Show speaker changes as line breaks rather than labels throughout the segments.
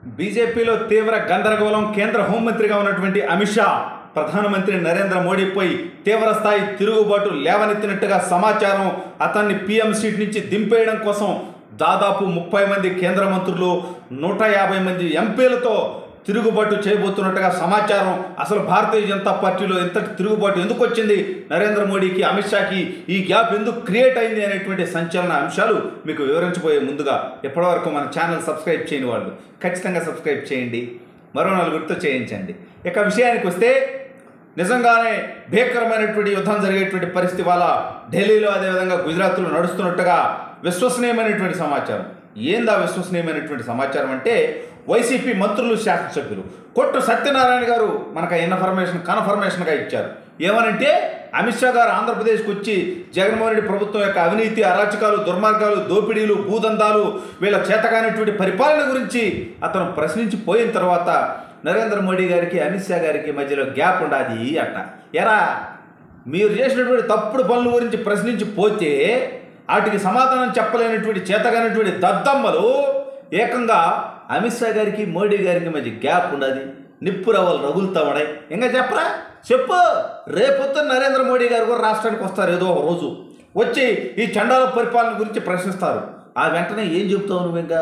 బీజేపీలో తీవ్ర గందరగోళం కేంద్ర హోంమంత్రిగా ఉన్నటువంటి అమిత్ షా ప్రధానమంత్రి నరేంద్ర మోడీపై తీవ్ర స్థాయి తిరుగుబాటు లేవనెత్తినట్టుగా సమాచారం అతన్ని పీఎం సీట్ నుంచి దింపేయడం కోసం దాదాపు ముప్పై మంది కేంద్ర మంత్రులు నూట యాభై మంది ఎంపీలతో తిరుగుబాటు చేయబోతున్నట్టుగా సమాచారం అసలు భారతీయ జనతా పార్టీలో ఎంతటి తిరుగుబాటు ఎందుకు వచ్చింది నరేంద్ర మోడీకి అమిత్ షాకి ఈ గ్యాప్ ఎందుకు క్రియేట్ అయింది అనేటువంటి సంచలన అంశాలు మీకు వివరించబోయే ముందుగా ఇప్పటివరకు మన ఛానల్ సబ్స్క్రైబ్ చేయని వాళ్ళు ఖచ్చితంగా సబ్స్క్రైబ్ చేయండి మరో నలుగురితో చేయించండి ఇక విషయానికి వస్తే నిజంగానే భీకరమైనటువంటి యుద్ధం జరిగేటువంటి పరిస్థితి వాళ్ళ ఢిల్లీలో అదేవిధంగా గుజరాత్లో నడుస్తున్నట్టుగా విశ్వసనీయమైనటువంటి సమాచారం ఏందా విశ్వసనీయమైనటువంటి సమాచారం అంటే వైసీపీ మంత్రులు శాసనసభ్యులు కొట్టు సత్యనారాయణ గారు మనకు ఆ ఇన్ఫర్మేషన్ కన్ఫర్మేషన్గా ఇచ్చారు ఏమనంటే అమిత్ షా గారు ఆంధ్రప్రదేశ్కి వచ్చి జగన్మోహన్ రెడ్డి ప్రభుత్వం యొక్క అవినీతి అరాచకాలు దుర్మార్గాలు దోపిడీలు భూదందాలు వీళ్ళ చేతకానటువంటి పరిపాలన గురించి అతను ప్రశ్నించి పోయిన తర్వాత నరేంద్ర మోడీ గారికి అమిత్ షా గారికి మధ్యలో గ్యాప్ ఉండాది అట్ట ఎరా మీరు చేసినటువంటి తప్పుడు పనుల గురించి ప్రశ్నించి పోతే వాటికి సమాధానం చెప్పలేనటువంటి చేతగానటువంటి దద్దమ్మలు ఏకంగా అమిత్ షా గారికి మోడీ గారికి మధ్య గ్యాప్ ఉండదు నిప్పు రవ్వలు రగులుతా ఉన్నాయి ఇంకా చెప్పరా చెప్పు రేపొద్దున నరేంద్ర మోడీ గారు కూడా రాష్ట్రానికి వస్తారు ఏదో ఒక రోజు వచ్చి ఈ చండాల పరిపాలన గురించి ప్రశ్నిస్తారు ఆ వెంటనే ఏం చెబుతావు నువ్వు ఇంకా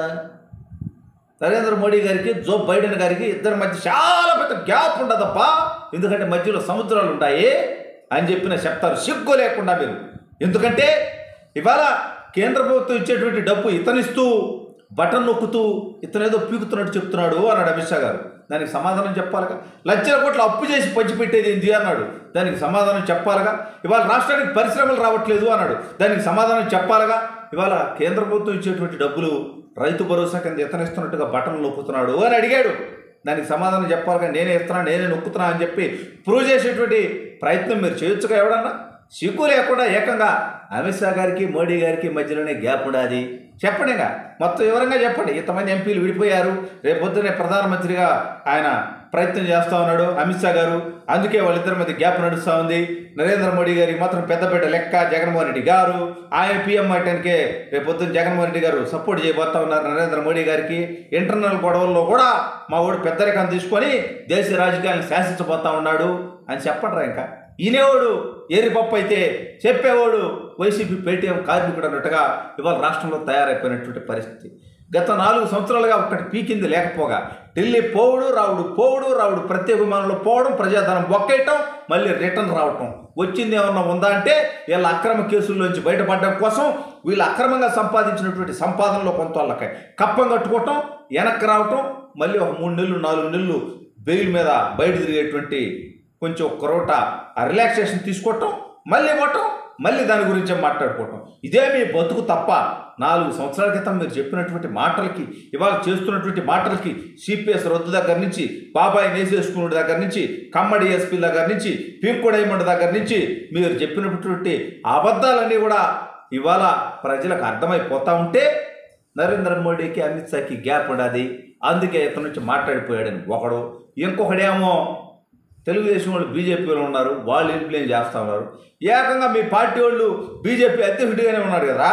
నరేంద్ర మోడీ గారికి జో బైడెన్ గారికి ఇద్దరి మధ్య చాలా పెద్ద గ్యాప్ ఉండదప్పా ఎందుకంటే మధ్యలో సముద్రాలు ఉంటాయి అని చెప్పిన చెప్తారు సిగ్గు లేకుండా మీరు ఎందుకంటే ఇవాళ కేంద్ర ప్రభుత్వం ఇచ్చేటువంటి డబ్బు ఇతనిస్తూ బటన్ నొక్కుతూ ఇతనేదో పీకుతున్నట్టు చెప్తున్నాడు అన్నాడు అమిత్ షా గారు దానికి సమాధానం చెప్పాలిగా లక్షల కోట్లు అప్పు చేసి పంచిపెట్టేది ఏంది అన్నాడు దానికి సమాధానం చెప్పాలిగా ఇవాళ రాష్ట్రానికి పరిశ్రమలు రావట్లేదు అన్నాడు దానికి సమాధానం చెప్పాలిగా ఇవాళ కేంద్ర ప్రభుత్వం ఇచ్చేటువంటి డబ్బులు రైతు భరోసా కింద ఇతనిస్తున్నట్టుగా బటన్ నొక్కుతున్నాడు అని అడిగాడు దానికి సమాధానం చెప్పాలిగా నేనే ఇస్తున్నా నేనే నొక్కుతున్నా అని చెప్పి ప్రూవ్ చేసేటువంటి ప్రయత్నం మీరు చేయొచ్చుగా ఎవడన్నా సిగ్గు లేకుండా ఏకంగా అమిత్ షా గారికి మోడీ గారికి మధ్యలోనే గ్యాప్ ఉండాది చెప్పండి ఇంకా మొత్తం వివరంగా చెప్పండి ఇంతమంది ఎంపీలు విడిపోయారు రేపొద్దునే ప్రధానమంత్రిగా ఆయన ప్రయత్నం చేస్తూ ఉన్నాడు అమిత్ షా గారు అందుకే వాళ్ళిద్దరి మధ్య గ్యాప్ నడుస్తూ ఉంది నరేంద్ర మోడీ గారికి మాత్రం పెద్దపేట లెక్క జగన్మోహన్ రెడ్డి గారు ఆయన పీఎం అయ్యటానికే రేపొద్దున జగన్మోహన్ రెడ్డి గారు సపోర్ట్ చేయబోతా ఉన్నారు నరేంద్ర మోడీ గారికి ఇంటర్నల్ గొడవల్లో కూడా మా వాడు పెద్దరికం తీసుకొని దేశ రాజకీయాలను శాసించబోతా ఉన్నాడు అని చెప్పడరా ఇంకా ఈనేవాడు ఏరి పప్పు అయితే చెప్పేవాడు వైసీపీ పేటీఎం కార్మికుడు అన్నట్టుగా ఇవాళ రాష్ట్రంలో తయారైపోయినటువంటి పరిస్థితి గత నాలుగు సంవత్సరాలుగా ఒక్కటి పీకింది లేకపోగా ఢిల్లీ పోవుడు రావుడు పోవుడు రావుడు ప్రత్యేక విమానంలో పోవడం ప్రజాధనం బొక్కేయటం మళ్ళీ రిటర్న్ రావటం వచ్చింది ఏమన్నా ఉందా అంటే వీళ్ళ అక్రమ కేసుల్లోంచి బయటపడడం కోసం వీళ్ళు అక్రమంగా సంపాదించినటువంటి సంపాదనలో కొంత వాళ్ళకి కప్పం కట్టుకోవటం వెనక్కి రావటం మళ్ళీ ఒక మూడు నెలలు నాలుగు నెలలు బెయిల్ మీద బయట తిరిగేటువంటి కొంచెం ఒక రోట ఆ రిలాక్సేషన్ తీసుకోవటం మళ్ళీ ఇవ్వటం మళ్ళీ దాని గురించే మాట్లాడుకోవటం ఇదే మీ బతుకు తప్ప నాలుగు సంవత్సరాల క్రితం మీరు చెప్పినటువంటి మాటలకి ఇవాళ చేస్తున్నటువంటి మాటలకి సిపిఎస్ రద్దు దగ్గర నుంచి బాబాయ్ నేసేసుకునే దగ్గర నుంచి కమ్మడి ఎస్పీ దగ్గర నుంచి పింకు డైమండ్ దగ్గర నుంచి మీరు చెప్పినటువంటి అబద్ధాలన్నీ కూడా ఇవాళ ప్రజలకు అర్థమైపోతా ఉంటే నరేంద్ర మోడీకి అమిత్ షాకి గ్యాప్ ఉండదు అందుకే ఇతను నుంచి మాట్లాడిపోయాడని ఒకడు ఇంకొకడేమో తెలుగుదేశం వాళ్ళు బీజేపీలో ఉన్నారు వాళ్ళు ఇన్ఫ్లుయెన్స్ చేస్తూ ఉన్నారు ఏకంగా మీ పార్టీ వాళ్ళు బీజేపీ అధ్యక్షుడిగానే ఉన్నాడు కదా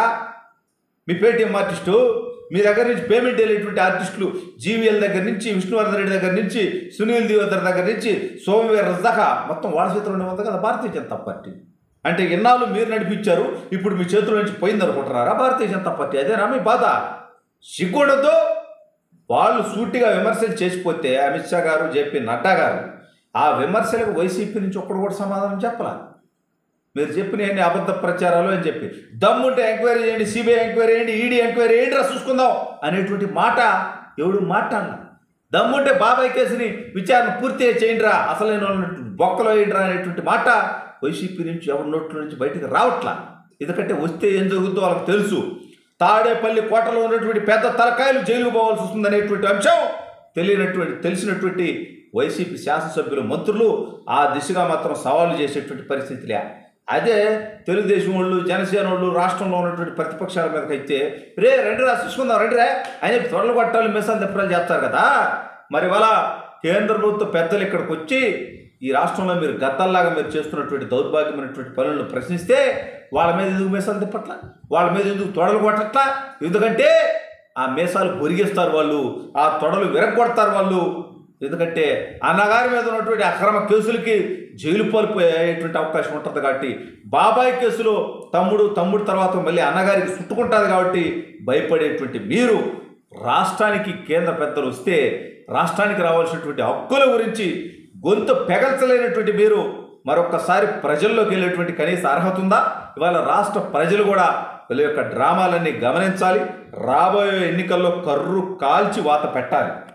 మీ పేటీఎం ఆర్టిస్టు మీ దగ్గర నుంచి పేమెంట్ వెళ్ళేటువంటి ఆర్టిస్టులు జీవీఎల్ దగ్గర నుంచి విష్ణువర్ధన్ రెడ్డి దగ్గర నుంచి సునీల్ దివోదర్ దగ్గర నుంచి సోమవీర దాకా మొత్తం వాళ్ళ చేతిలోనే ఉంది కదా భారతీయ జనతా పార్టీ అంటే ఇన్నాళ్ళు మీరు నడిపించారు ఇప్పుడు మీ చేతిలో నుంచి పోయింది అనుకుంటున్నారా భారతీయ జనతా పార్టీ అదేనా మీ బాధ సిగ్గుండదు వాళ్ళు సూటిగా విమర్శలు చేసిపోతే అమిత్ షా గారు జేపీ నడ్డా గారు ఆ విమర్శలకు వైసీపీ నుంచి ఒక్కడు కూడా సమాధానం చెప్పలా మీరు చెప్పిన అన్ని అబద్ధ ప్రచారాలు అని చెప్పి దమ్ముంటే ఎంక్వైరీ చేయండి సిబిఐ ఎంక్వైరీ చేయండి ఈడీ ఎంక్వైరీ ఏంటి రా చూసుకుందాం అనేటువంటి మాట ఎవడు మాట్లాడినా దమ్ముంటే బాబాయ్ కేసుని విచారణ పూర్తిగా చేయండి రా అసలైన వాళ్ళని బొక్కలో వేయండి రా అనేటువంటి మాట వైసీపీ నుంచి ఎవరి నోట్ల నుంచి బయటకు రావట్లా ఎందుకంటే వస్తే ఏం జరుగుతుందో వాళ్ళకి తెలుసు తాడేపల్లి కోటలో ఉన్నటువంటి పెద్ద తలకాయలు జైలుకు పోవాల్సి వస్తుంది అనేటువంటి అంశం తెలియనటువంటి తెలిసినటువంటి వైసీపీ శాసనసభ్యులు మంత్రులు ఆ దిశగా మాత్రం సవాలు చేసేటువంటి పరిస్థితిలే అదే తెలుగుదేశం వాళ్ళు జనసేన వాళ్ళు రాష్ట్రంలో ఉన్నటువంటి ప్రతిపక్షాల మీదకి అయితే రే రెండు రా చూసుకుందాం రెండు రే అని చెప్పి త్వరలు కొట్టాలి మిసాలు తిప్పలు చేస్తారు కదా మరి వాళ్ళ కేంద్ర ప్రభుత్వ పెద్దలు ఇక్కడికి వచ్చి ఈ రాష్ట్రంలో మీరు గద్దల్లాగా మీరు చేస్తున్నటువంటి దౌర్భాగ్యమైనటువంటి పనులను ప్రశ్నిస్తే వాళ్ళ మీద ఎందుకు మీసాలు తిప్పట్లా వాళ్ళ మీద ఎందుకు తొడలు కొట్టట్లా ఎందుకంటే ఆ మీసాలు బొరిగిస్తారు వాళ్ళు ఆ తొడలు విరగొడతారు వాళ్ళు ఎందుకంటే అన్నగారి మీద ఉన్నటువంటి అక్రమ కేసులకి జైలు పాల్పోయేటువంటి అవకాశం ఉంటుంది కాబట్టి బాబాయ్ కేసులో తమ్ముడు తమ్ముడు తర్వాత మళ్ళీ అన్నగారికి చుట్టుకుంటుంది కాబట్టి భయపడేటువంటి మీరు రాష్ట్రానికి కేంద్ర పెద్దలు వస్తే రాష్ట్రానికి రావాల్సినటువంటి హక్కుల గురించి గొంతు పెగల్చలేనటువంటి మీరు మరొక్కసారి ప్రజల్లోకి వెళ్ళేటువంటి కనీస అర్హత ఉందా ఇవాళ రాష్ట్ర ప్రజలు కూడా వీళ్ళ యొక్క డ్రామాలన్నీ గమనించాలి రాబోయే ఎన్నికల్లో కర్రు కాల్చి వాత పెట్టాలి